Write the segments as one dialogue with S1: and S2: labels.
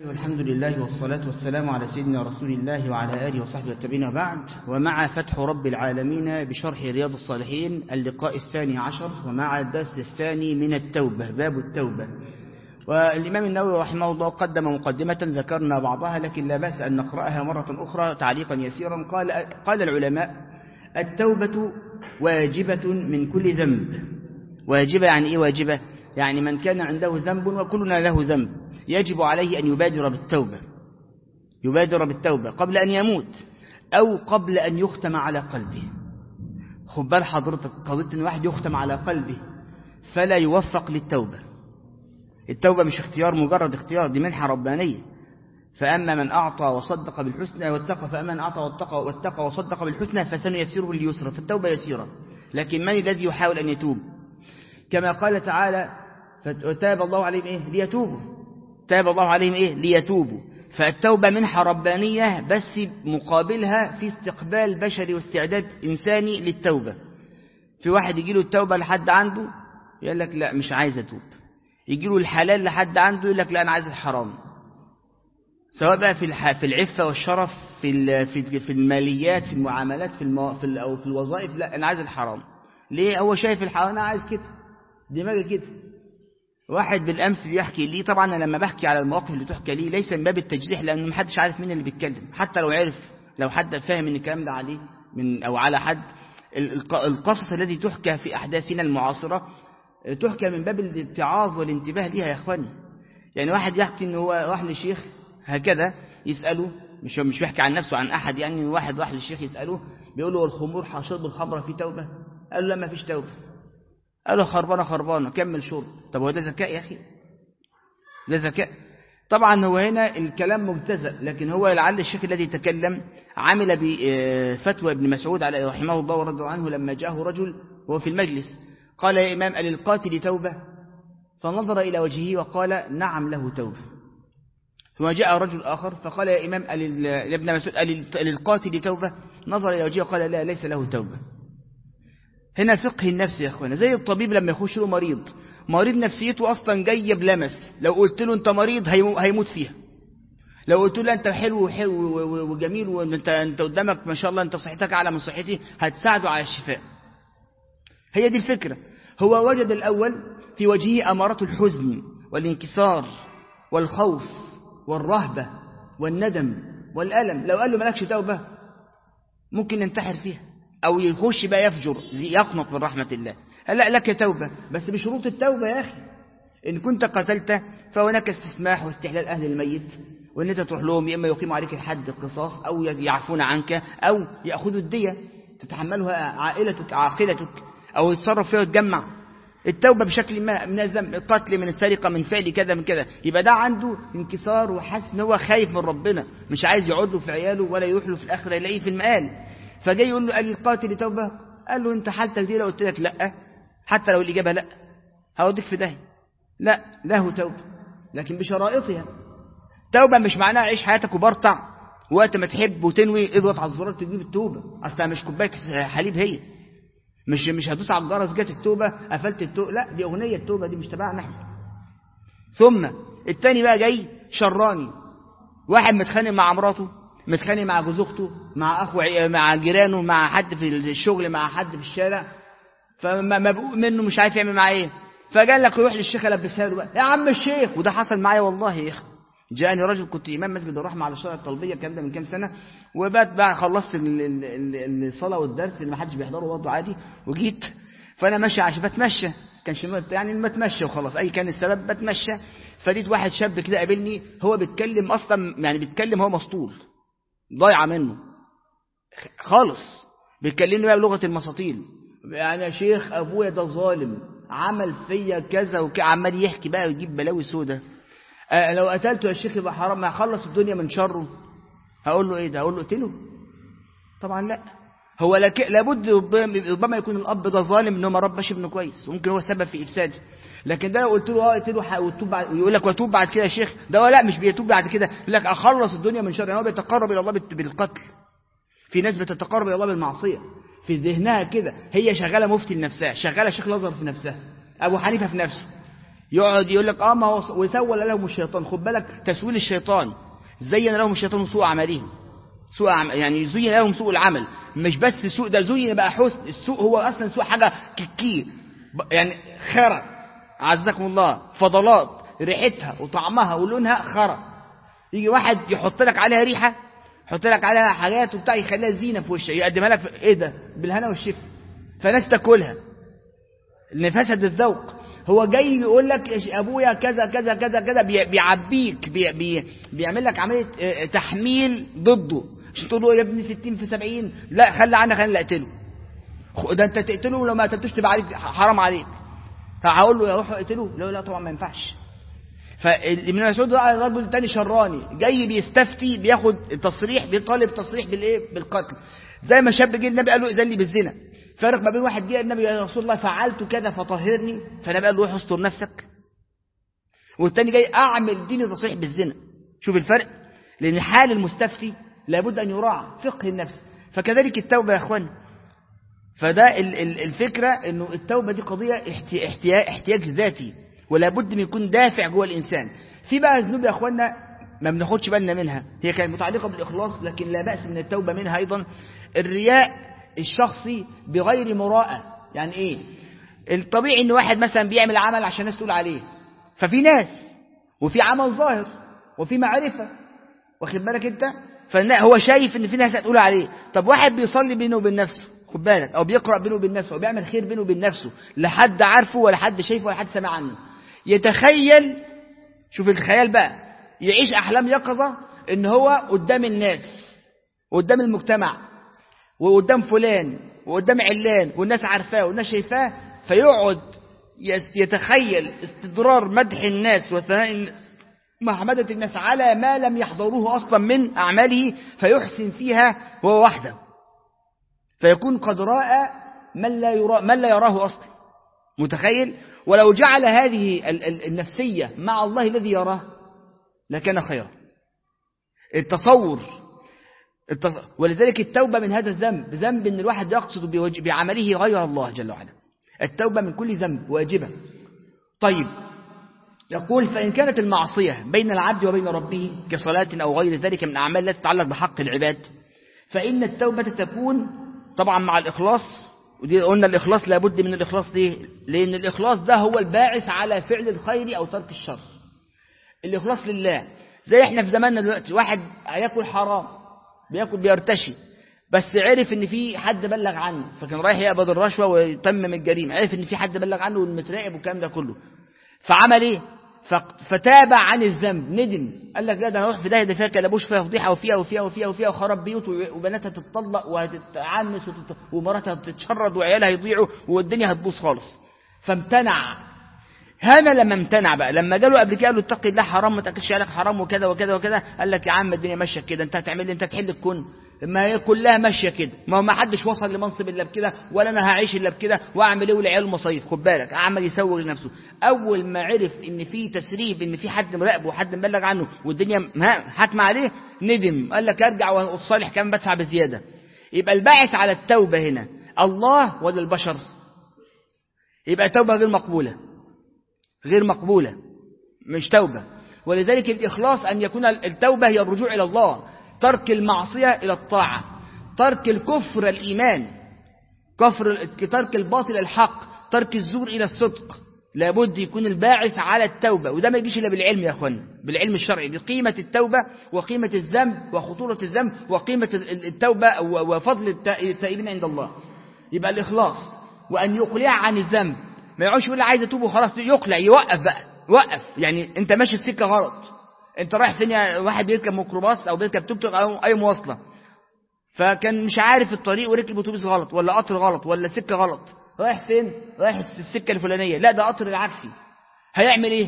S1: والحمد لله والصلاة والسلام على سيدنا رسول الله وعلى آله وصحبه والتابعين بعد ومع فتح رب العالمين بشرح رياض الصالحين اللقاء الثاني عشر ومع الدرس الثاني من التوبة باب التوبة والإمام النووي رحمه الله قدم مقدمة ذكرنا بعضها لكن لا بأس أن نقرأها مرة أخرى تعليقا يسيرا قال, قال العلماء التوبة واجبة من كل ذنب واجبة يعني إيه واجبة يعني من كان عنده ذنب وكلنا له ذنب يجب عليه أن يبادر بالتوبة يبادر بالتوبة قبل أن يموت أو قبل أن يختم على قلبه خد بال حضرتك قضية أن واحد يختم على قلبه فلا يوفق للتوبة التوبة مش اختيار مجرد اختيار دي منحة ربانية فأما من أعطى وصدق بالحسنى واتقى فأما من أعطى واتقى, واتقى وصدق بالحسنى فسنيسره لليسرى فالتوبة يسيرة لكن من الذي يحاول أن يتوب كما قال تعالى فتاب الله عليهم إيه ليتوبوا تاب الله عليهم إيه ليتوبوا فالتوبة منحة ربانية بس مقابلها في استقبال بشري واستعداد إنساني للتوبة في واحد يجي له التوبة لحد عنده يقول لك لا مش عايز أتوب يجي له الحلال لحد عنده يقول لك لا أنا عايز الحرام سواء بقى في في العفة والشرف في في في الماليات في المعاملات في المو... في أو في الوظائف لا أنا عايز الحرام ليه هو شايف الحرام أنا عايز كده دماغي كده واحد بالامس بيحكي لي طبعا انا لما بحكي على المواقف اللي تحكى لي ليس من باب التجريح لان محدش عارف مين اللي بيتكلم حتى لو عرف لو حد فاهم ان الكلام ده عليه من او على حد القصص التي تحكى في احداثنا المعاصره تحكى من باب الاتعاظ والانتباه ليها يا اخواني يعني واحد يحكي ان هو راح لشيخ هكذا يساله مش مش بيحكي عن نفسه عن احد يعني واحد راح للشيخ يساله بيقول له الخمور شرب الخمره في توبه قال له لا ما فيش توبه قال له خربانة خربانة كمل شرب طب هو ده ذكاء يا أخي ده ذكاء طبعا هو هنا الكلام مجتزأ لكن هو لعل الشيخ الذي تكلم عمل بفتوى ابن مسعود على رحمه الله ورضي عنه لما جاءه رجل وهو في المجلس قال يا إمام أللقاتل توبة فنظر إلى وجهه وقال نعم له توبة ثم جاء رجل آخر فقال يا إمام ابن مسعود أللقاتل توبة نظر إلى وجهه وقال لا ليس له توبة هنا الفقه النفسي يا اخوانا زي الطبيب لما يخش له مريض مريض نفسيته اصلا جايه بلمس لو قلت له انت مريض هيموت فيها لو قلت له انت حلو وحلو وجميل وانت انت قدامك ما شاء الله انت صحتك اعلى من صحتي هتساعده على الشفاء هي دي الفكره هو وجد الاول في وجهه امارات الحزن والانكسار والخوف والرهبه والندم والالم لو قال له مالكش توبه ممكن ينتحر فيها أو يخش بقى يفجر يقنط من رحمة الله لا لك توبة بس بشروط التوبة يا أخي إن كنت قتلت فهناك استسماح واستحلال أهل الميت وإن أنت تروح لهم يا إما يقيموا عليك الحد القصاص أو يعفون عنك أو يأخذوا الدية تتحملها عائلتك عاقلتك أو يتصرف فيها وتجمع التوبة بشكل ما من الذنب القتل من السرقة من فعل كذا من كذا يبقى ده عنده انكسار وحاسس ان هو خايف من ربنا مش عايز يقعد له في عياله ولا يروح له في الآخرة يلاقيه في المقال فجاي يقول له قال القاتل توبة قال له انت حالتك دي لو قلت لك لا حتى لو الإجابة لا هوديك في داهية لا له توبة لكن بشرائطها توبة مش معناها عيش حياتك وبرطع وقت ما تحب وتنوي اضغط على الزرار تجيب التوبة اصلا مش كوبايه حليب هي مش مش هدوس على الجرس جت التوبة قفلت التوبة لا دي أغنية التوبة دي مش تبعنا احنا ثم التاني بقى جاي شراني واحد متخانق مع مراته متخانق مع جوز اخته مع اخو مع جيرانه مع حد في الشغل مع حد في الشارع فما مبقوق منه مش عارف يعمل معاه ايه فقال لك روح للشيخ البسها له بقى يا عم الشيخ وده حصل معايا والله يا اخي جاءني رجل كنت امام مسجد الرحمه على شارع الطلبيه الكلام ده من كام سنه وبات بقى خلصت الصلاه والدرس اللي ما حدش بيحضره برضه عادي وجيت فانا ماشي عشان بتمشى كانش يعني بتمشى وخلاص اي كان السبب بتمشى فلقيت واحد شاب كده قابلني هو بيتكلم اصلا يعني بيتكلم هو مسطول ضايعة منه خالص بيتكلمني بقى بلغة المساطيل يعني يا شيخ أبويا ده ظالم عمل فيا كذا وكذا عمال يحكي بقى ويجيب بلاوي سودة أه لو قتلته يا شيخ يبقى حرام ما يخلص الدنيا من شره هقول له ايه ده هقول له اقتله طبعا لا هو لك لابد ربما يكون الاب ده ظالم انه ما ربش ابنه كويس وممكن هو السبب في افساده لكن ده لو قلت له اه اقتله وتوب بعد يقول لك وتوب بعد كده يا شيخ ده هو لا مش بيتوب بعد كده يقول لك اخلص الدنيا من شر يعني هو بيتقرب الى الله بالقتل في ناس بتتقرب الى الله بالمعصيه في ذهنها كده هي شغاله مفتي لنفسها شغاله شيخ الازهر في نفسها ابو حنيفه في نفسه يقعد يقول لك اه ما هو ويسول لهم الشيطان خد بالك تسويل الشيطان زين لهم الشيطان سوء عملهم سوء عم... يعني زين لهم سوء العمل مش بس سوء ده زين بقى حسن السوء هو اصلا سوء حاجه كيكي يعني خرا عزكم الله فضلات ريحتها وطعمها ولونها خرا يجي واحد يحط لك عليها ريحه يحط لك عليها حاجات وبتاع يخليها زينه في وشك يقدمها لك في... ايه ده بالهنا والشفا فناس تاكلها ان فسد الذوق هو جاي بيقول لك ابويا كذا كذا كذا كذا بيعبيك بي بي بيعمل لك عمليه تحميل ضده عشان تقول له يا ابني 60 في 70 لا خلي عنك انا اللي اقتله ده انت تقتله لو ما قتلتوش تبقى عليك حرام عليك فهقول له يا روح اقتله لا لا طبعا ما ينفعش فابن مسعود ده رجل تاني شراني جاي بيستفتي بياخد تصريح بيطالب تصريح بالايه بالقتل زي ما شاب جه النبي قال له اذن لي بالزنا فرق ما بين واحد جه النبي يا رسول الله فعلت كذا فطهرني فالنبي قال له روح استر نفسك والتاني جاي اعمل ديني تصريح بالزنا شوف الفرق لان حال المستفتي لابد ان يراعى فقه النفس فكذلك التوبه يا اخوان فده الفكره انه التوبه دي قضيه احتياج, احتياج ذاتي ولا بد من يكون دافع جوه الانسان في بقى ذنوب يا اخوانا ما بناخدش بالنا منها هي كانت متعلقه بالاخلاص لكن لا باس من التوبه منها ايضا الرياء الشخصي بغير مراءة يعني ايه الطبيعي ان واحد مثلا بيعمل عمل عشان الناس تقول عليه ففي ناس وفي عمل ظاهر وفي معرفة واخد بالك انت فهو شايف ان في ناس هتقول عليه طب واحد بيصلي بينه وبين نفسه خد بالك او بيقرأ بينه وبين نفسه او بيعمل خير بينه وبين نفسه لا حد عارفه ولا حد شايفه ولا حد سمع عنه يتخيل شوف الخيال بقى يعيش احلام يقظة ان هو قدام الناس وقدام المجتمع وقدام فلان وقدام علان والناس عارفاه والناس شايفاه فيقعد يتخيل استدرار مدح الناس وثناء الناس محمدة الناس على ما لم يحضروه أصلا من أعماله فيحسن فيها هو وحده فيكون قد رأى من لا, يرى من لا يراه أصلا متخيل ولو جعل هذه النفسية مع الله الذي يراه لكان خيرا التصور ولذلك التوبة من هذا الذنب ذنب ان الواحد يقصد بعمله غير الله جل وعلا التوبة من كل ذنب واجبة طيب يقول فإن كانت المعصية بين العبد وبين ربه كصلاة أو غير ذلك من أعمال لا تتعلق بحق العباد فإن التوبة تكون طبعا مع الإخلاص ودي قلنا الإخلاص لابد من الإخلاص ليه لأن الإخلاص ده هو الباعث على فعل الخير أو ترك الشر الإخلاص لله زي احنا في زماننا دلوقتي واحد هياكل حرام بياكل بيرتشي بس عرف ان في حد بلغ عنه فكان رايح يقبض الرشوه ويتمم الجريمه عرف ان في حد بلغ عنه والمتراقب والكلام ده كله فعمل ايه فتاب عن الذنب ندم قال لك لا ده انا اروح في ده ده فيها كلبوش فيها فضيحه وفيها وفيها وفيها وفيها وخرب بيوت وبناتها تتطلق وهتتعنس وتت... ومراتها تتشرد وعيالها يضيعوا والدنيا هتبوظ خالص فامتنع هذا لما امتنع بقى لما جاله قبل كده قال له اتقي الله حرام ما تاكلش عليك حرام وكذا وكذا وكذا قال لك يا عم الدنيا ماشيه كده انت هتعمل لي انت تحل الكون ما هي كلها ماشيه كده ما ما حدش وصل لمنصب الا بكده ولا انا هعيش الا بكده واعمل ايه والعيال مصايف خد بالك عمل يسوق لنفسه اول ما عرف ان في تسريب ان في حد مراقبه وحد مبلغ عنه والدنيا حاكمه عليه ندم قال لك ارجع واصالح كمان بدفع بزياده يبقى الباعث على التوبه هنا الله ولا البشر يبقى التوبه غير مقبوله غير مقبولة مش توبة ولذلك الإخلاص أن يكون التوبة هي الرجوع إلى الله ترك المعصية إلى الطاعة ترك الكفر الإيمان كفر ترك الباطل الحق ترك الزور إلى الصدق لابد يكون الباعث على التوبة وده ما يجيش إلا بالعلم يا أخوانا بالعلم الشرعي بقيمة التوبة وقيمة الذنب وخطورة الذنب وقيمة التوبة وفضل التائبين عند الله يبقى الإخلاص وأن يقلع عن الذنب ما يقعدش يقول عايز اتوب وخلاص يقلع يوقف بقى وقف يعني انت ماشي السكه غلط انت رايح فين يا واحد بيركب ميكروباص او بيركب توك توك او اي مواصله فكان مش عارف الطريق وركب اتوبيس غلط ولا قطر غلط ولا سكه غلط رايح فين رايح السكه الفلانيه لا ده قطر العكسي هيعمل ايه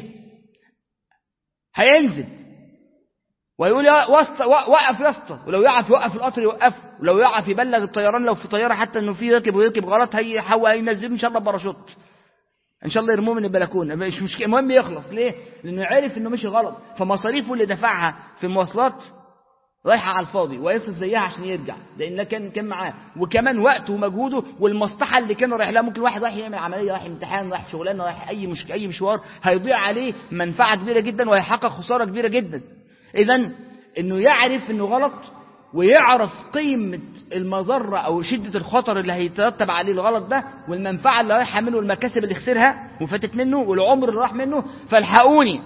S1: هينزل ويقول يا وسط وقف يا اسطى ولو يعرف يوقف القطر يوقفه ولو يعرف يبلغ الطيران لو في طياره حتى انه في راكب ويركب غلط هيحاول هينزله ان شاء الله باراشوت ان شاء الله يرموه من البلكونه مش مشكله المهم يخلص ليه لانه عرف انه مشي غلط فمصاريفه اللي دفعها في المواصلات رايحة على الفاضي ويصرف زيها عشان يرجع لأن كان كان معاه وكمان وقته ومجهوده والمصلحة اللي كان رايح لها ممكن واحد رايح يعمل عملية رايح امتحان رايح شغلانة رايح أي مش أي مشوار هيضيع عليه منفعة كبيرة جدا وهيحقق خسارة كبيرة جدا إذا إنه يعرف إنه غلط ويعرف قيمة المضرة أو شدة الخطر اللي هيترتب عليه الغلط ده والمنفعة اللي رايحة منه والمكاسب اللي خسرها وفاتت منه والعمر اللي راح منه فالحقوني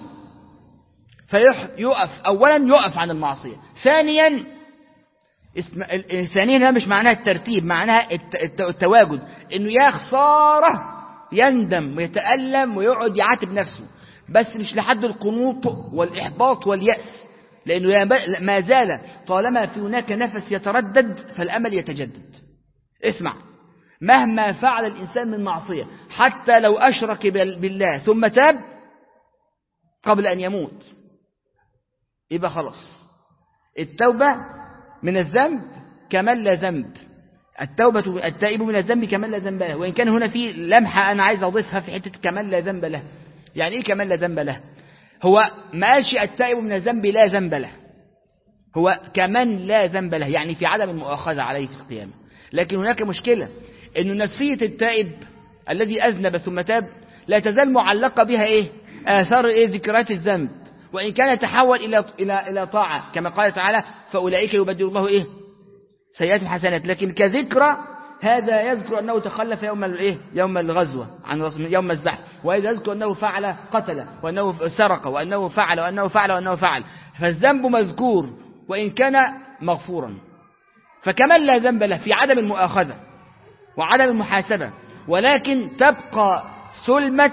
S1: فيقف أولا يقف عن المعصية ثانيا اسم... ثانيا مش معناها الترتيب معناها الت... التواجد انه يا خسارة يندم ويتألم ويقعد يعاتب نفسه بس مش لحد القنوط والإحباط واليأس لأنه ما زال طالما في هناك نفس يتردد فالأمل يتجدد اسمع مهما فعل الإنسان من معصية حتى لو أشرك بالله ثم تاب قبل أن يموت يبقى خلاص التوبة من الذنب كمن لا ذنب التوبة التائب من الذنب كمن لا ذنب له وإن كان هنا في لمحة أنا عايز أضيفها في حتة كمن لا ذنب له يعني إيه كمن لا ذنب له هو ما قالش التائب من الذنب لا ذنب له هو كمن لا ذنب له يعني في عدم المؤاخذة عليه في القيامة لكن هناك مشكلة أن نفسية التائب الذي أذنب ثم تاب لا تزال معلقة بها إيه آثار إيه ذكرات الذنب وإن كان يتحول إلى إلى إلى طاعة كما قال تعالى فأولئك يبدل الله إيه سيئات حسنات لكن كذكرى هذا يذكر أنه تخلف يوم الإيه يوم الغزوة عن يوم الزحف وإذا يذكر أنه فعل قتل وأنه سرق وأنه فعل وأنه فعل وأنه فعل فالذنب مذكور وإن كان مغفورا فكمن لا ذنب له في عدم المؤاخذة وعدم المحاسبة ولكن تبقى سلمة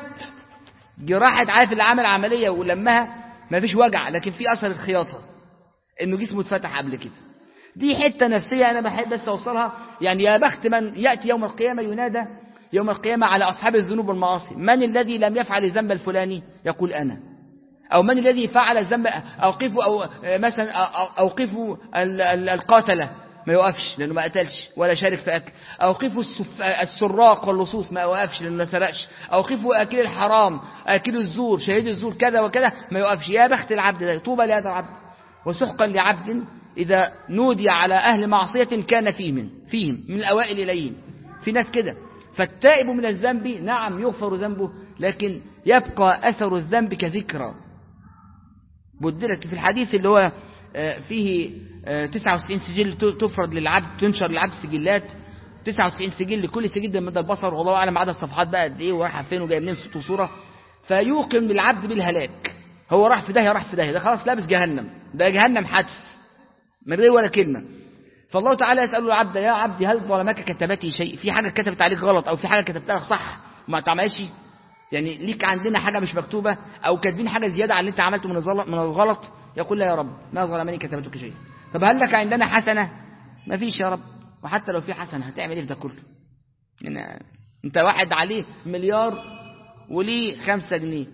S1: جراحة عارف اللي عمل عملية ولمها ما فيش وجع لكن في أثر الخياطة إنه جسمه اتفتح قبل كده دي حتة نفسية أنا بحب بس أوصلها يعني يا بخت من يأتي يوم القيامة ينادى يوم القيامة على أصحاب الذنوب والمعاصي من الذي لم يفعل الذنب الفلاني يقول أنا أو من الذي فعل الذنب أوقفوا أو مثلا أوقفوا القاتلة ما يوقفش لأنه ما قتلش ولا شارك في أكل أوقفوا السراق واللصوص ما يوقفش لأنه ما سرقش أوقفوا أكل الحرام أكل الزور شهيد الزور كذا وكذا ما يوقفش يا بخت العبد ده طوبى لهذا العبد وسحقا لعبد إذا نودي على أهل معصية كان فيهم فيهم من الأوائل إليهم في ناس كده فالتائب من الذنب نعم يغفر ذنبه لكن يبقى أثر الذنب كذكرى بدلت في الحديث اللي هو فيه 99 سجل تفرض للعبد تنشر للعبد سجلات 99 سجل لكل سجل مدى البصر والله اعلم عدد الصفحات بقى قد ايه ورايحه فين وجايه منين صوت وصوره فيوقن للعبد بالهلاك هو راح في داهيه راح في داهيه ده خلاص لابس جهنم ده جهنم حتف من غير ولا كلمه فالله تعالى يسأل العبد يا عبدي هل ظلمك كتبتي شيء في حاجة كتبت عليك غلط أو في حاجة كتبتها صح وما تعملش يعني ليك عندنا حاجة مش مكتوبة أو كاتبين حاجة زيادة على اللي أنت عملته من من الغلط يقول لا يا رب ما ظلمني كتبتك شيء طب هل لك عندنا حسنة ما فيش يا رب وحتى لو في حسنة هتعمل ايه في ده كله يعني انت واحد عليه مليار وليه خمسة جنيه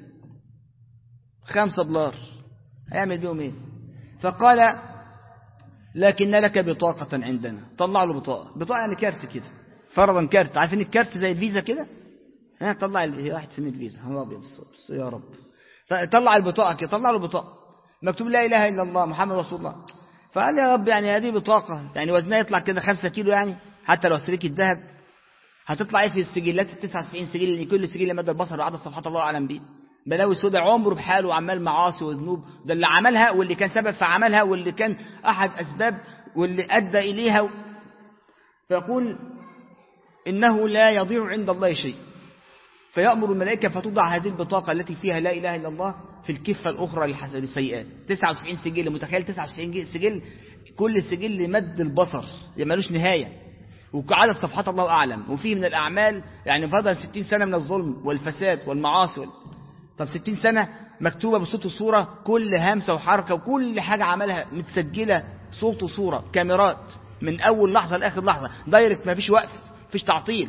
S1: خمسة دولار هيعمل بيهم ايه فقال لكن لك بطاقة عندنا طلع له بطاقة بطاقة يعني كارت كده فرضا كارت عارفين الكارت زي الفيزا كده ها طلع هي واحد فين الفيزا هو ابيض يا رب طلع البطاقة كده طلع له بطاقة مكتوب لا إله إلا الله محمد رسول الله فقال يا رب يعني هذه بطاقة يعني وزنها يطلع كده خمسة كيلو يعني حتى لو سريك الذهب هتطلع ايه في السجلات ال 99 سجل اللي كل سجل مدى البصر وعدد صفحات الله اعلم بيه بلاوي سودا عمره بحاله وعمال معاصي وذنوب ده اللي عملها واللي كان سبب في عملها واللي كان احد اسباب واللي ادى اليها فيقول انه لا يضيع عند الله شيء فيأمر الملائكة فتوضع هذه البطاقة التي فيها لا إله إلا الله في الكفة الأخرى للسيئات 99 سجل متخيل 99 سجل كل سجل مد البصر ملوش نهاية وعدد صفحات الله أعلم وفيه من الأعمال يعني فضل 60 سنة من الظلم والفساد والمعاصي وال... طب 60 سنة مكتوبة بصوت وصورة كل همسة وحركة وكل حاجة عملها متسجلة صوت وصورة كاميرات من أول لحظة لآخر لحظة دايركت ما فيش وقف فيش تعطيل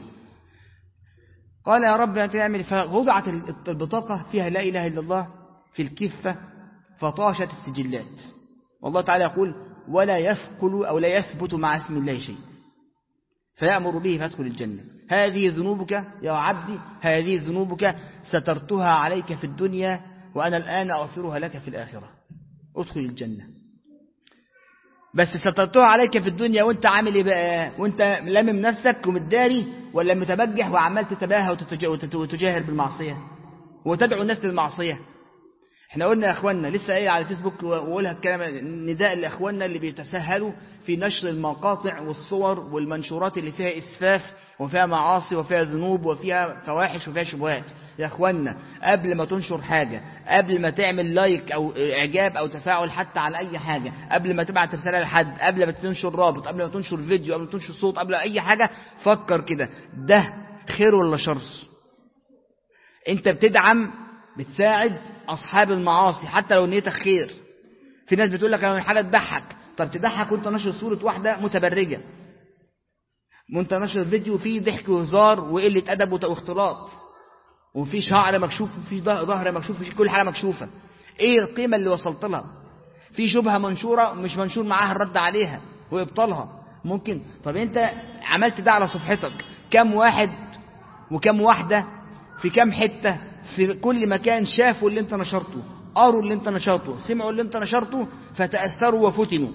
S1: قال يا رب هتعمل فوضعت البطاقة فيها لا إله إلا الله في الكفة فطاشت السجلات والله تعالى يقول ولا يثقل أو لا يثبت مع اسم الله شيء فيأمر به فادخل الجنة هذه ذنوبك يا عبدي هذه ذنوبك سترتها عليك في الدنيا وأنا الآن أغفرها لك في الآخرة ادخل الجنة بس سترتها عليك في الدنيا وانت عامل ايه بقى وانت لامم نفسك ومتداري ولا متبجح وعمال تتباهى وتجاهر بالمعصيه وتدعو الناس للمعصيه احنا قلنا يا اخواننا لسه قايل على الفيسبوك واقولها الكلام نداء لاخواننا اللي بيتساهلوا في نشر المقاطع والصور والمنشورات اللي فيها اسفاف وفيها معاصي وفيها ذنوب وفيها فواحش وفيها شبهات يا اخوانا قبل ما تنشر حاجة قبل ما تعمل لايك او اعجاب او تفاعل حتى على اي حاجة قبل ما تبعت رسالة لحد قبل ما تنشر رابط قبل ما تنشر فيديو قبل ما تنشر صوت قبل اي حاجة فكر كده ده خير ولا شر انت بتدعم بتساعد اصحاب المعاصي حتى لو نيتك خير في ناس بتقول لك انا حاجة تضحك طب تضحك وانت نشر صورة واحدة متبرجة وانت نشر فيديو فيه ضحك وهزار وقلة ادب واختلاط وفي شعر مكشوف وفي ظهر مكشوف وفي كل حاجة مكشوفة ايه القيمة اللي وصلت لها في شبهة منشورة مش منشور معاها الرد عليها وابطالها ممكن طب انت عملت ده على صفحتك كم واحد وكم واحدة في كم حتة في كل مكان شافوا اللي انت نشرته قروا اللي انت نشرته سمعوا اللي انت نشرته فتأثروا وفتنوا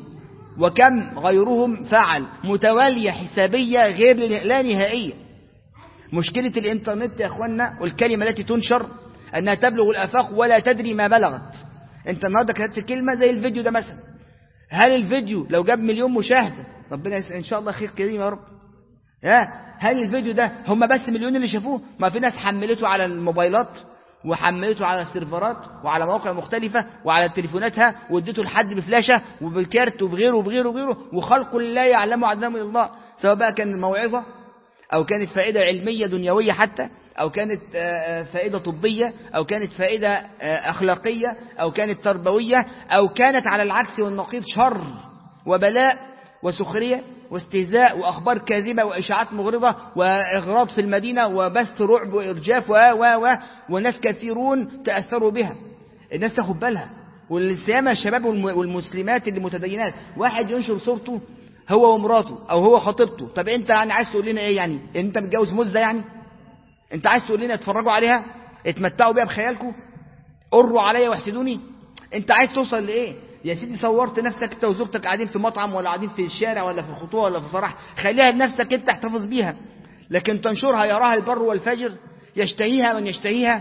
S1: وكم غيرهم فعل متوالية حسابية غير لا نهائية مشكلة الانترنت يا اخوانا والكلمة التي تنشر انها تبلغ الافاق ولا تدري ما بلغت انت النهارده كتبت كلمة زي الفيديو ده مثلا هل الفيديو لو جاب مليون مشاهدة ربنا ان شاء الله خير كريم يا رب ها هل الفيديو ده هم بس مليون اللي شافوه ما في ناس حملته على الموبايلات وحملته على السيرفرات وعلى مواقع مختلفة وعلى تليفوناتها واديته لحد بفلاشة وبالكارت وبغيره وبغيره وبغيره وخلق لا يعلم عدنهم إلا الله سواء بقى كان موعظة أو كانت فائدة علمية دنيوية حتى أو كانت فائدة طبية أو كانت فائدة أخلاقية أو كانت تربوية أو كانت على العكس والنقيض شر وبلاء وسخرية واستهزاء وأخبار كاذبة وإشاعات مغرضة وإغراض في المدينة وبث رعب وإرجاف و و و وناس كثيرون تأثروا بها الناس تاخد بالها والسيامة الشباب والمسلمات اللي متدينات واحد ينشر صورته هو ومراته أو هو خطيبته طب أنت يعني عايز تقول لنا إيه يعني أنت متجوز مزة يعني أنت عايز تقول لنا اتفرجوا عليها اتمتعوا بيها بخيالكم قروا عليا واحسدوني أنت عايز توصل لإيه يا سيدي صورت نفسك انت وزوجتك قاعدين في مطعم ولا قاعدين في الشارع ولا في الخطوه ولا في فرح خليها لنفسك انت احتفظ بيها لكن تنشرها يراها البر والفجر يشتهيها من يشتهيها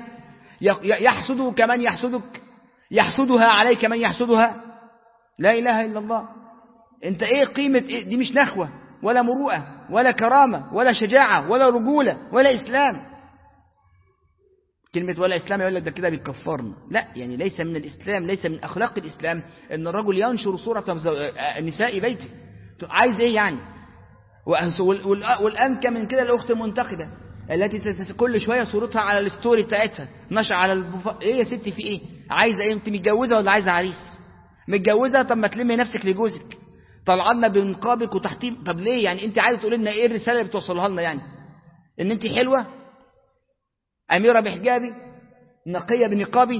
S1: يحسده كمن يحسدك يحسدها عليك من يحسدها لا اله الا الله انت ايه قيمه إيه؟ دي مش نخوه ولا مروءه ولا كرامه ولا شجاعه ولا رجوله ولا اسلام كلمة ولا إسلام يقول لك ده كده بيكفرنا لا يعني ليس من الإسلام ليس من أخلاق الإسلام أن الرجل ينشر صورة نساء بيته عايز إيه يعني والأنكى من كده الأخت المنتخبة التي كل شوية صورتها على الستوري بتاعتها نشر على البف... إيه يا ستي في إيه عايزة إيه أنت متجوزة ولا عايزة عريس متجوزة طب ما تلمي نفسك لجوزك طلعنا بنقابك وتحتيم طب ليه يعني أنت عايزة تقول لنا إيه الرسالة اللي بتوصلها لنا يعني إن أنت حلوة أميرة بحجابي نقية بنقابي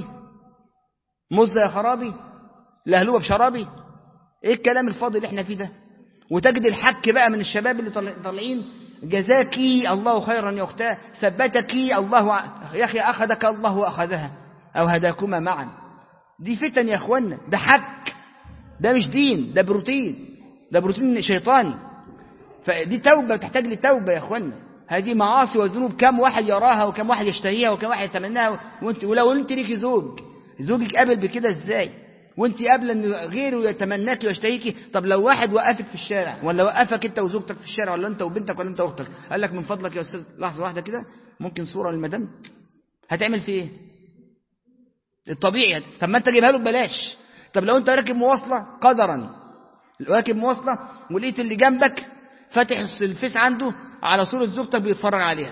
S1: مزة يا خرابي لهلوبة بشرابي ايه الكلام الفاضي اللي احنا فيه ده وتجد الحك بقى من الشباب اللي طالعين جزاكي الله خيرا يا اختاه ثبتكي الله يا اخي اخذك الله واخذها او هداكما معا دي فتن يا اخوانا ده حك ده مش دين ده بروتين ده بروتين شيطاني فدي توبه تحتاج لتوبه يا اخوانا هذه معاصي وذنوب كم واحد يراها وكم واحد يشتهيها وكم واحد يتمناها وانت ولو انت ليكي زوج زوجك قابل بكده ازاي وانت قابله ان غيره يتمناك ويشتهيكي طب لو واحد وقفك في الشارع ولا وقفك انت وزوجتك في الشارع ولا انت وبنتك ولا انت واختك قال لك من فضلك يا استاذ لحظه واحده كده ممكن صوره للمدام هتعمل في ايه الطبيعي طب ما انت جايبها له ببلاش طب لو انت راكب مواصله قدرا راكب مواصله ولقيت اللي جنبك فاتح الفيس عنده على صورة زوجتك بيتفرج عليها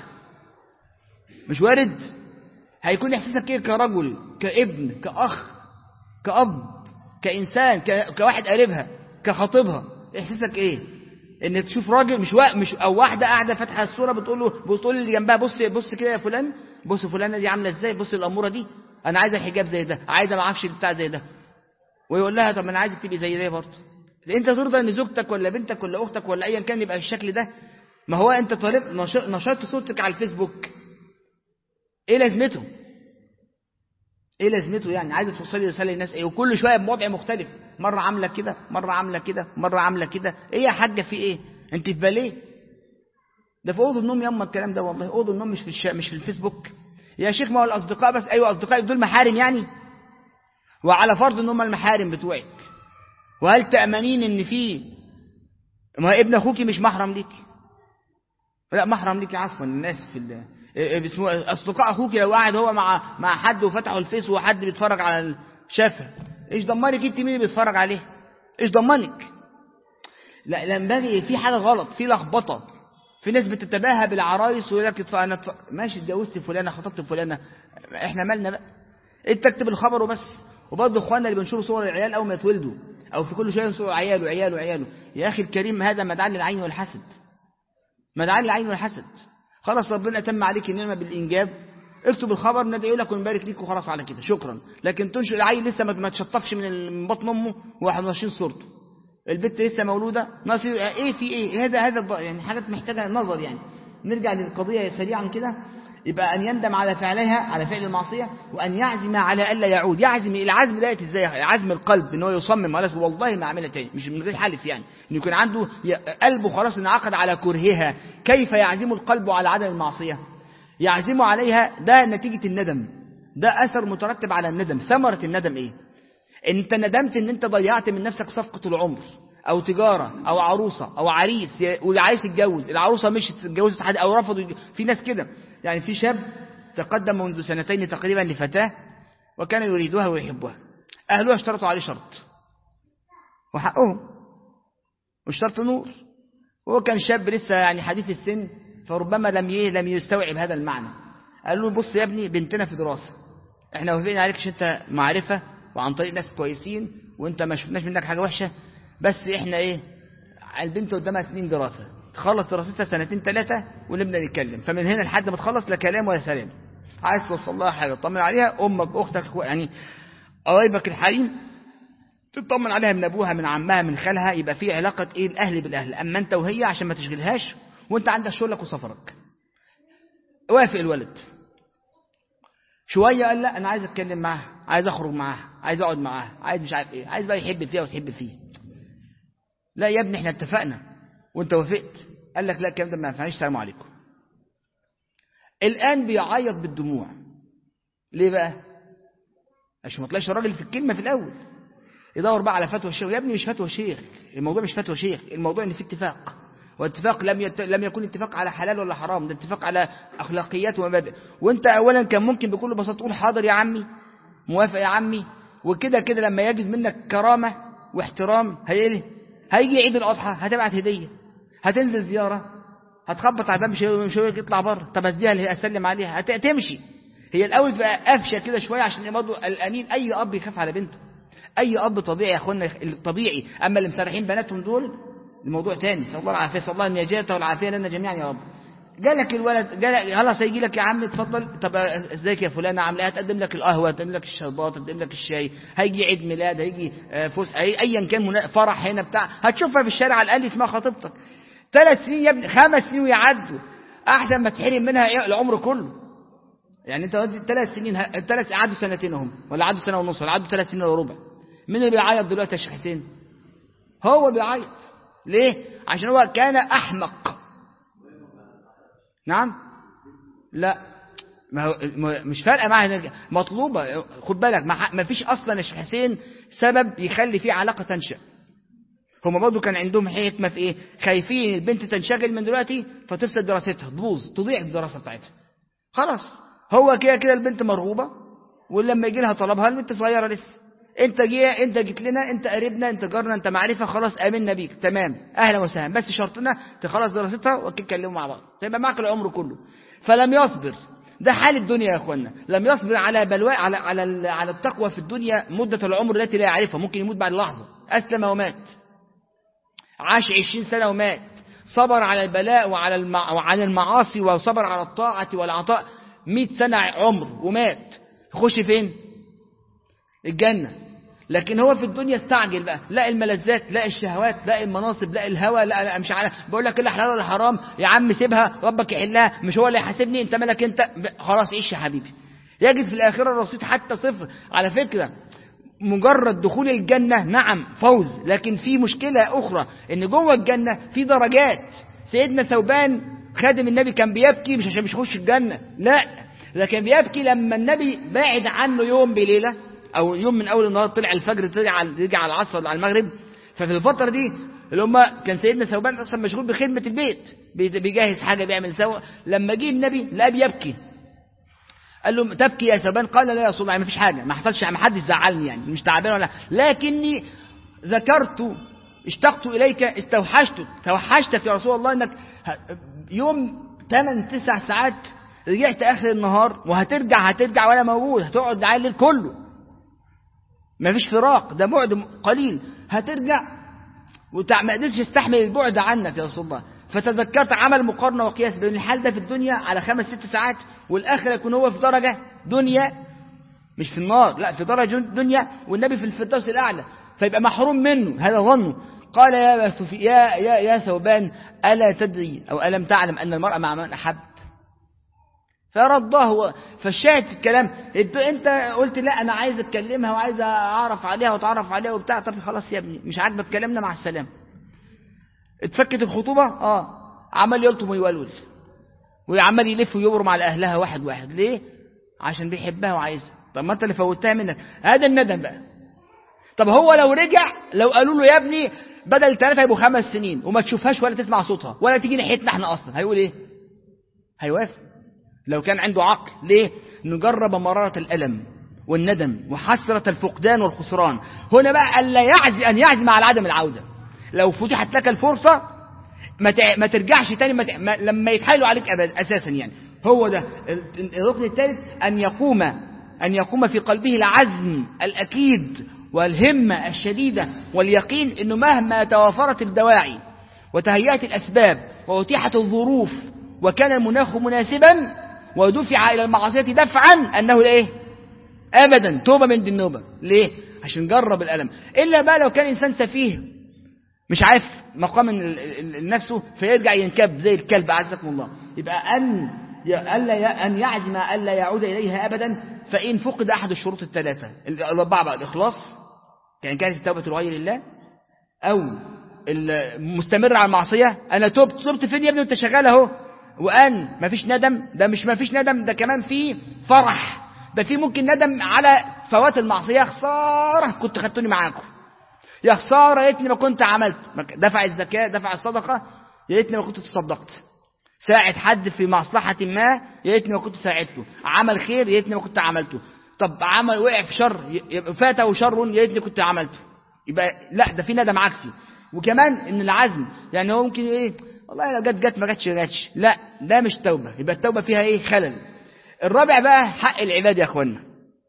S1: مش وارد هيكون احساسك ايه كرجل كابن كأخ كأب كإنسان كواحد قريبها كخطيبها احساسك ايه ان تشوف راجل مش وا... مش او واحده قاعده فاتحه الصوره بتقول له بتقول اللي جنبها بص بص كده يا فلان بص فلانه دي عامله ازاي بص الاموره دي انا عايزه الحجاب زي ده عايزه ما اعرفش بتاع زي ده ويقول لها طب انا عايزك تبقي زي ده برضه انت ترضى ان زوجتك ولا بنتك ولا اختك ولا ايا كان يبقى بالشكل ده ما هو انت طالب نشرت صورتك على الفيسبوك ايه لازمته ايه لازمته يعني عايزه توصلي رساله للناس ايه وكل شويه بوضع مختلف مرة عاملة كده مرة عاملة كده مرة عاملة كده ايه يا حاجة في ايه انت في باليه ده في اوضه النوم ياما الكلام ده والله اوضه النوم مش في الش... مش في الفيسبوك يا شيخ ما هو الاصدقاء بس ايوه اصدقائي دول محارم يعني وعلى فرض ان هم المحارم بتوعك وهل تأمنين ان في ما ابن اخوك مش محرم ليك لا محرم ليك عفوا الناس في ال... اسمه اصدقاء اخوك لو قاعد هو مع مع حد وفتحوا الفيس وحد بيتفرج على الشافه ايش ضمنك انت مين اللي بيتفرج عليه ايش ضمنك لا ينبغي في حاجه غلط في لخبطه في ناس بتتباهى بالعرايس ويقول لك انا اتف... ماشي اتجوزت فلانه خطبت فلانه احنا مالنا بقى انت اكتب الخبر وبس وبرضه اخواننا اللي بينشروا صور العيال اول ما يتولدوا او في كل شيء صور عياله عياله عياله يا اخي الكريم هذا مدعاة للعين والحسد مدعاة للعين والحسد خلاص ربنا تم عليك النعمه بالانجاب اكتب الخبر ندعي لك ونبارك ليك وخلاص على كده شكرا لكن تنشر العيل لسه ما تشطفش من بطن امه واحد ناشرين صورته البنت لسه مولوده ناصر ايه في ايه هذا هذا يعني حاجات محتاجه نظر يعني نرجع للقضيه سريعا كده يبقى ان يندم على فعلها على فعل المعصيه وان يعزم على الا يعود يعزم العزم ده ازاي عزم القلب ان هو يصمم على والله ما اعملها تاني مش من غير حلف يعني ان يكون عنده قلبه خلاص انعقد على كرهها كيف يعزم القلب على عدم المعصيه يعزم عليها ده نتيجه الندم ده اثر مترتب على الندم ثمره الندم ايه انت ندمت ان انت ضيعت من نفسك صفقة العمر او تجارة او عروسة او عريس والعريس يتجوز العروسة مش اتجوزت حد او رفضوا في ناس كده يعني في شاب تقدم منذ سنتين تقريبا لفتاة وكان يريدها ويحبها اهلها اشترطوا عليه شرط وحقهم والشرط نور وهو كان شاب لسه يعني حديث السن فربما لم لم يستوعب هذا المعنى قال له بص يا ابني بنتنا في دراسة احنا وافقين عليك عشان انت معرفة وعن طريق ناس كويسين وانت ما شفناش منك حاجه وحشه بس احنا ايه البنت قدامها سنين دراسه تخلص دراستها سنتين ثلاثه ونبدا نتكلم فمن هنا لحد ما تخلص لا كلام ولا سلام عايز توصل لها حاجه تطمن عليها امك اختك يعني قرايبك الحريم تطمن عليها من ابوها من عمها من خالها يبقى في علاقه ايه الاهل بالاهل اما انت وهي عشان ما تشغلهاش وانت عندك شغلك وسفرك وافق الولد شويه قال لا انا عايز اتكلم معاها عايز اخرج معاها عايز اقعد معاها عايز مش عارف ايه عايز بقى يحب فيها وتحب فيه لا يا ابني احنا اتفقنا وانت وافقت قال لك لا الكلام ده ما ينفعنيش السلام عليكم الان بيعيط بالدموع ليه بقى عشان ما طلعش الراجل في الكلمه في الاول يدور بقى على فتوى الشيخ يا ابني مش فتوى شيخ الموضوع مش فتوى شيخ الموضوع ان في اتفاق واتفاق لم يت... لم يكن اتفاق على حلال ولا حرام ده اتفاق على اخلاقيات ومبادئ وانت اولا كان ممكن بكل بساطه تقول حاضر يا عمي موافق يا عمي وكده كده لما يجد منك كرامة واحترام هي هيجي عيد الأضحى هتبعت هدية هتنزل زيارة هتخبط على الباب مش هو يطلع بره طب اديها اللي اسلم عليها هتمشي هي الاول تبقى قافشه كده شويه عشان برضه قلقانين اي اب يخاف على بنته اي اب طبيعي يا اخوانا الطبيعي اما اللي مسرحين بناتهم دول الموضوع تاني نسال الله العافيه نسال الله النجاه والعافيه لنا جميعا يا رب جالك الولد جالك خلاص هيجي لك يا عم اتفضل طب ازيك يا فلانه عامله ايه هتقدم لك القهوه هتقدم لك الشربات هتقدم لك الشاي هيجي عيد ميلاد هيجي فوس ايا كان فرح هنا بتاع هتشوفها في الشارع على الاقل اسمها خطيبتك ثلاث سنين يا ابني خمس سنين ويعدوا احسن ما تحرم منها العمر كله يعني انت ثلاث سنين ثلاث عدوا سنتين اهم ولا عدوا سنه ونص ولا عدوا ثلاث سنين الا ربع مين اللي بيعيط دلوقتي يا شيخ حسين هو بيعيط ليه عشان هو كان احمق نعم لا ما هو مش فارقه معاه مطلوبه خد بالك ما فيش اصلا يا شيخ حسين سبب يخلي فيه علاقه تنشا هما برضه كان عندهم حكمه في ايه خايفين البنت تنشغل من دلوقتي فتفسد دراستها تبوظ تضيع في الدراسه بتاعتها خلاص هو كده كده البنت مرغوبه ولما يجي لها طلبها البنت صغيره لسه انت جي انت جيت لنا انت قريبنا انت جارنا انت معرفه خلاص امنا بيك تمام اهلا وسهلا بس شرطنا تخلص دراستها وتتكلموا مع بعض تبقى معاك العمر كله فلم يصبر ده حال الدنيا يا اخوانا لم يصبر على بلواء على على على التقوى في الدنيا مده العمر التي لا يعرفها ممكن يموت بعد لحظه اسلم ومات عاش عشرين سنه ومات صبر على البلاء وعلى المع... وعلى المعاصي وصبر على الطاعه والعطاء مئة سنه عمر ومات يخش فين الجنه لكن هو في الدنيا استعجل بقى لا الملذات لا الشهوات لا المناصب لا الهوى لا مش عارف بقول لك الا حلال ولا حرام يا عم سيبها ربك يحلها مش هو اللي يحاسبني انت مالك انت خلاص عيش يا حبيبي يجد في الاخره الرصيد حتى صفر على فكره مجرد دخول الجنة نعم فوز لكن في مشكلة أخرى إن جوه الجنة في درجات سيدنا ثوبان خادم النبي كان بيبكي مش عشان مش يخش الجنة لا لكن بيبكي لما النبي بعد عنه يوم بليلة أو يوم من أول النهار طلع الفجر طلع على يجي على العصر ولا على المغرب ففي الفترة دي اللي هم كان سيدنا ثوبان أصلا مشغول بخدمة البيت بيجهز حاجة بيعمل سوا لما جه النبي لا بيبكي قال له تبكي يا ثوبان قال لا يا رسول الله ما فيش حاجه ما حصلش ما حدش زعلني يعني مش تعبان ولا لكني ذكرت اشتقت اليك استوحشتك توحشتك يا رسول الله انك يوم 8 9 ساعات رجعت اخر النهار وهترجع هترجع ولا موجود هتقعد معايا الليل كله ما فيش فراق ده بعد قليل هترجع وما قدرتش استحمل البعد عنك يا رسول الله فتذكرت عمل مقارنة وقياس بين الحال ده في الدنيا على خمس ست ساعات والآخرة يكون هو في درجة دنيا مش في النار لا في درجة دنيا والنبي في الفردوس الأعلى فيبقى محروم منه هذا ظنه قال يا سفي يا يا يا ثوبان ألا تدري أو ألم تعلم أن المرأة مع من أحب فرضاه فالشاهد في الكلام انت انت قلت لا انا عايز اتكلمها وعايز اعرف عليها واتعرف عليها وبتاع طب خلاص يا ابني مش عاجبك كلامنا مع السلامه اتفكت الخطوبة اه عمال يلطم ويولول وعمال يلف ويبرم على أهلها واحد واحد ليه عشان بيحبها وعايزها طب ما انت اللي فوتها منك هذا الندم بقى طب هو لو رجع لو قالوا له يا ابني بدل ثلاثة يبقوا خمس سنين وما تشوفهاش ولا تسمع صوتها ولا تيجي ناحيتنا احنا اصلا هيقول ايه هيوافق لو كان عنده عقل ليه نجرب مرارة الألم والندم وحسرة الفقدان والخسران هنا بقى ألا يعزي أن يعزم على عدم العودة لو فتحت لك الفرصة ما ما ترجعش تاني ما ت... ما... لما يتحايلوا عليك أبدا أساسا يعني هو ده الركن الثالث أن يقوم أن يقوم في قلبه العزم الأكيد والهمة الشديدة واليقين أنه مهما توافرت الدواعي وتهيأت الأسباب وأتيحت الظروف وكان المناخ مناسبا ودفع إلى المعصية دفعا أنه لإيه أبدا توبة من دي النوبة ليه عشان جرب الألم إلا بقى لو كان إنسان سفيه مش عارف مقام نفسه فيرجع ينكب زي الكلب عزكم الله يبقى أن ألا أن يعزم ألا يعود إليها أبدا فإن فقد أحد الشروط الثلاثة الأربعة بقى الإخلاص يعني كانت التوبة لغير الله أو المستمر على المعصية أنا تبت تبت فين يا ابني وأنت شغال أهو وأن مفيش ندم ده مش مفيش ندم ده كمان في فرح ده في ممكن ندم على فوات المعصية خسارة كنت خدتوني معاكم يا خساره يا ريتني ما كنت عملت دفع الزكاه دفع الصدقه يا ريتني ما كنت تصدقت ساعد حد في مصلحه ما يا ريتني ما كنت ساعدته عمل خير يا ريتني ما كنت عملته طب عمل وقع في شر فاته شر يا ريتني كنت عملته يبقى لا ده في ندم عكسي وكمان ان العزم يعني هو ممكن ايه والله لو جت جت ما جتش جتش لا ده مش توبه يبقى التوبه فيها ايه خلل الرابع بقى حق العباد يا اخوانا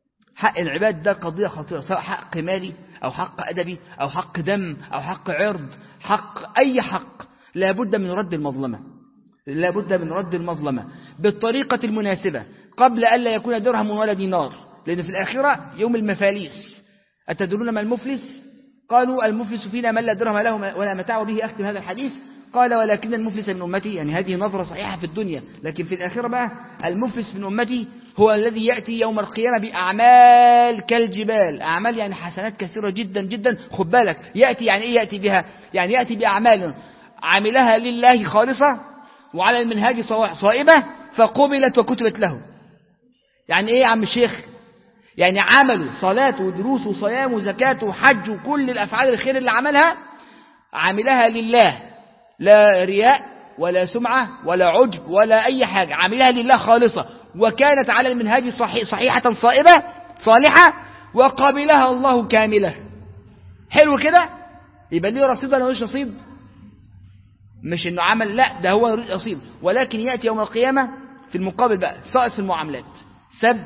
S1: حق العباد ده قضيه خطيره سواء حق مالي أو حق أدبي أو حق دم أو حق عرض حق أي حق لابد من رد المظلمة لابد من رد المظلمة بالطريقة المناسبة قبل ألا يكون درهم ولا دينار لأن في الآخرة يوم المفاليس أتدرون ما المفلس قالوا المفلس فينا من لا درهم له ولا متاع به أختم هذا الحديث قال ولكن المفلس من أمتي يعني هذه نظرة صحيحة في الدنيا لكن في الآخرة بقى المفلس من أمتي هو الذي يأتي يوم القيامة بأعمال كالجبال أعمال يعني حسنات كثيرة جدا جدا خد بالك يأتي يعني إيه يأتي بها يعني يأتي بأعمال عملها لله خالصة وعلى المنهاج صائبة فقبلت وكتبت له يعني إيه يا عم الشيخ يعني عمله صلاة ودروس وصيام وزكاة وحج وكل الأفعال الخير اللي عملها عملها لله لا رياء ولا سمعة ولا عجب ولا أي حاجة عملها لله خالصة وكانت على المنهاج صحيح صحيحة صائبة صالحة وقبلها الله كاملة حلو كده يبقى ليه رصيد ولا مش رصيد مش انه عمل لا ده هو رصيد ولكن يأتي يوم القيامة في المقابل بقى سائط في المعاملات سب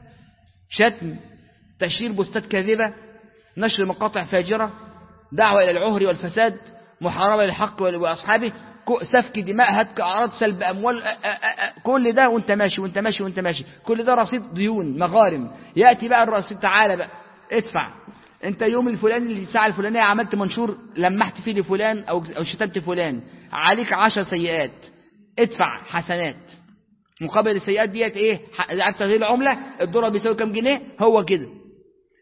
S1: شتم تشهير بوستات كاذبة نشر مقاطع فاجرة دعوة إلى العهر والفساد محاربة للحق وأصحابه سفك دماء هتك أعراض سلب أموال أ أ أ كل ده وانت ماشي وانت ماشي وانت ماشي كل ده رصيد ديون مغارم يأتي بقى الرصيد تعالى بقى ادفع انت يوم الفلاني الساعة الفلانية عملت منشور لمحت فيه لفلان أو أو شتمت فلان عليك عشر سيئات ادفع حسنات مقابل السيئات ديت ايه عارف تغيير العملة الدولار بيساوي كام جنيه هو كده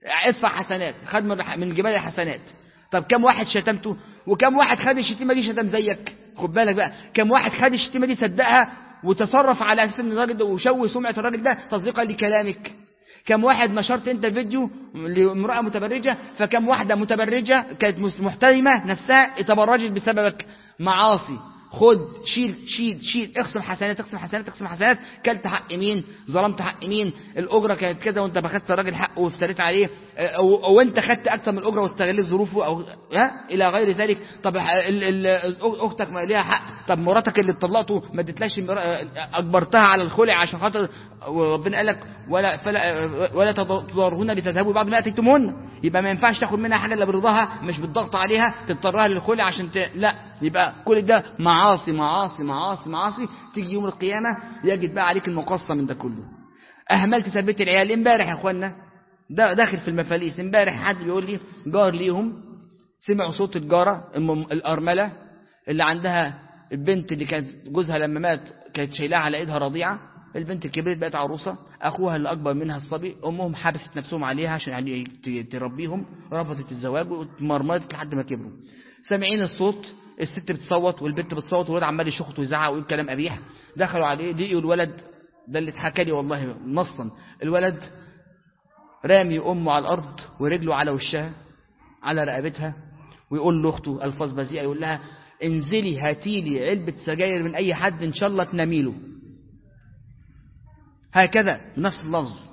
S1: ادفع حسنات خد من من الجبال حسنات طب كم واحد شتمته وكم واحد خد الشتيمه دي شتم زيك خد بالك بقى كم واحد خد الشتيمه دي صدقها وتصرف على اساس ان الراجل ده وشوه سمعه الراجل ده تصديقا لكلامك كم واحد نشرت انت فيديو لامراه متبرجه فكم واحده متبرجه كانت محترمه نفسها تبرجت بسببك معاصي خد شيل شيل شيل اقسم حسنات اقسم حسنات اقسم حسنات كلت حق مين ظلمت حق مين الاجره كانت كذا وانت بخدت الراجل حقه وافتريت عليه او, أو انت خدت اكثر من الاجره واستغليت ظروفه او ها الى غير ذلك طب ال ال اختك ما ليها حق طب مراتك اللي اتطلقته ما اديتلاش اجبرتها على الخلع عشان خاطر وربنا قال لك ولا فلا ولا تضارهن لتذهبوا بعد ما اتيتمهن يبقى ما ينفعش تاخد منها حاجه الا برضاها مش بالضغط عليها تضطرها للخلع عشان ت... لا يبقى كل ده معاصي معاصي معاصي معاصي تيجي يوم القيامه يجد بقى عليك المقصه من ده كله اهملت تثبت العيال امبارح يا اخوانا ده داخل في المفاليس امبارح حد بيقول لي جار ليهم سمعوا صوت الجاره الارمله اللي عندها البنت اللي كانت جوزها لما مات كانت شايلاها على ايدها رضيعه البنت كبرت بقت عروسة أخوها اللي أكبر منها الصبي أمهم حبست نفسهم عليها عشان يعني تربيهم رفضت الزواج ومرمطت لحد ما كبروا سامعين الصوت الست بتصوت والبنت بتصوت والولد عمال يشخط ويزعق ويقول كلام قبيح دخلوا عليه لقيوا الولد ده اللي اتحكى لي والله نصا الولد رامي أمه على الأرض ورجله على وشها على رقبتها ويقول لاخته ألفاظ بذيئة يقول لها انزلي هاتي لي علبة سجاير من أي حد إن شاء الله تنامي له هكذا نفس اللفظ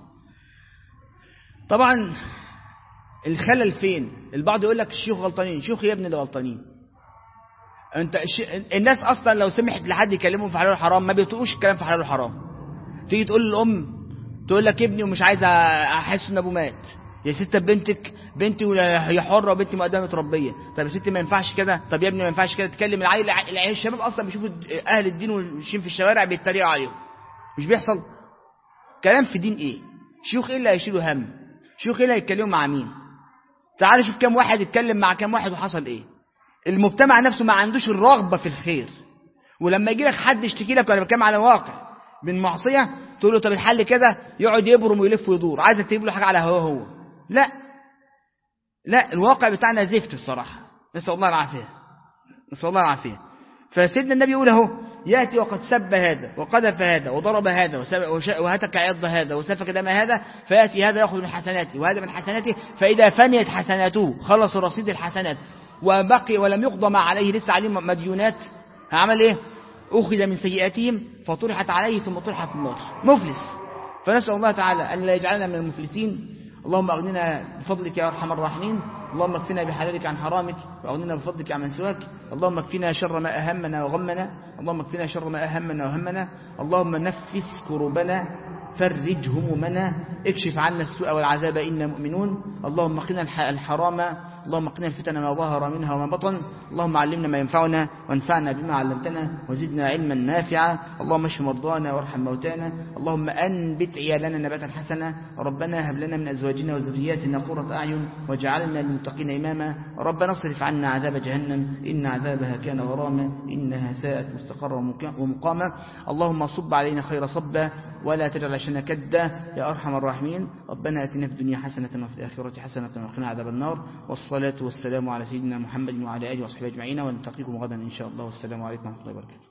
S1: طبعا الخلل فين البعض يقول لك الشيوخ غلطانين شيوخ يا ابني اللي غلطانين انت الناس اصلا لو سمحت لحد يكلمهم في حلال وحرام ما بيطقوش الكلام في حلال وحرام تيجي تقول للام تقول لك ابني ومش عايز احس ان ابوه مات يا ست بنتك بنتي هي حره وبنتي مقدمه متربيه طب يا ستي ما ينفعش كده طب يا ابني ما ينفعش كده تكلم العيل العيال الشباب اصلا بيشوفوا اهل الدين وماشيين في الشوارع بيتريقوا عليهم مش بيحصل كلام في دين ايه شيوخ ايه اللي هيشيلوا هم شيوخ ايه اللي هيتكلموا مع مين تعال شوف كم واحد اتكلم مع كم واحد وحصل ايه المجتمع نفسه ما عندوش الرغبة في الخير ولما يجي لك حد يشتكي لك وانا بتكلم على واقع من معصية تقول له طب الحل كده يقعد يبرم ويلف ويدور عايزك تجيب له حاجة على هو هو لا لا الواقع بتاعنا زفت الصراحة نسأل الله العافية نسأل الله العافية فسيدنا النبي يقول اهو يأتي وقد سب هذا وقذف هذا وضرب هذا وهتك عض هذا وسفك دم هذا فيأتي هذا يأخذ من حسناته وهذا من حسناته فإذا فنيت حسناته خلص رصيد الحسنات وبقي ولم يقضى ما عليه لسه عليه مديونات عمل ايه أخذ من سيئاتهم فطرحت عليه ثم طرح في النار مفلس فنسأل الله تعالى أن لا يجعلنا من المفلسين اللهم أغننا بفضلك يا أرحم الراحمين اللهم اكفنا بحلالك عن حرامك وأغننا بفضلك عن من سواك اللهم اكفنا شر ما أهمنا وغمنا اللهم اكفنا شر ما أهمنا وهمنا اللهم نفس كربنا فرج همومنا اكشف عنا السوء والعذاب إنا مؤمنون اللهم قنا الحرام اللهم قنا الفتن ما ظهر منها وما بطن اللهم علمنا ما ينفعنا وانفعنا بما علمتنا وزدنا علما نافعا اللهم اشف مرضانا وارحم موتانا اللهم أنبت عيالنا نباتا حسنا ربنا هب لنا من أزواجنا وذرياتنا قرة أعين واجعلنا للمتقين إماما ربنا اصرف عنا عذاب جهنم إن عذابها كان غراما إنها ساءت مستقرا ومقاما اللهم صب علينا خير صبا ولا تجعل عشنا كدا يا أرحم الراحمين ربنا أتنا في الدنيا حسنة وفي الآخرة حسنة وقنا عذاب النار والصلاة والسلام على سيدنا محمد وعلى آله وصحبه أجمعين ونلتقيكم غدا إن شاء الله والسلام عليكم ورحمة الله وبركاته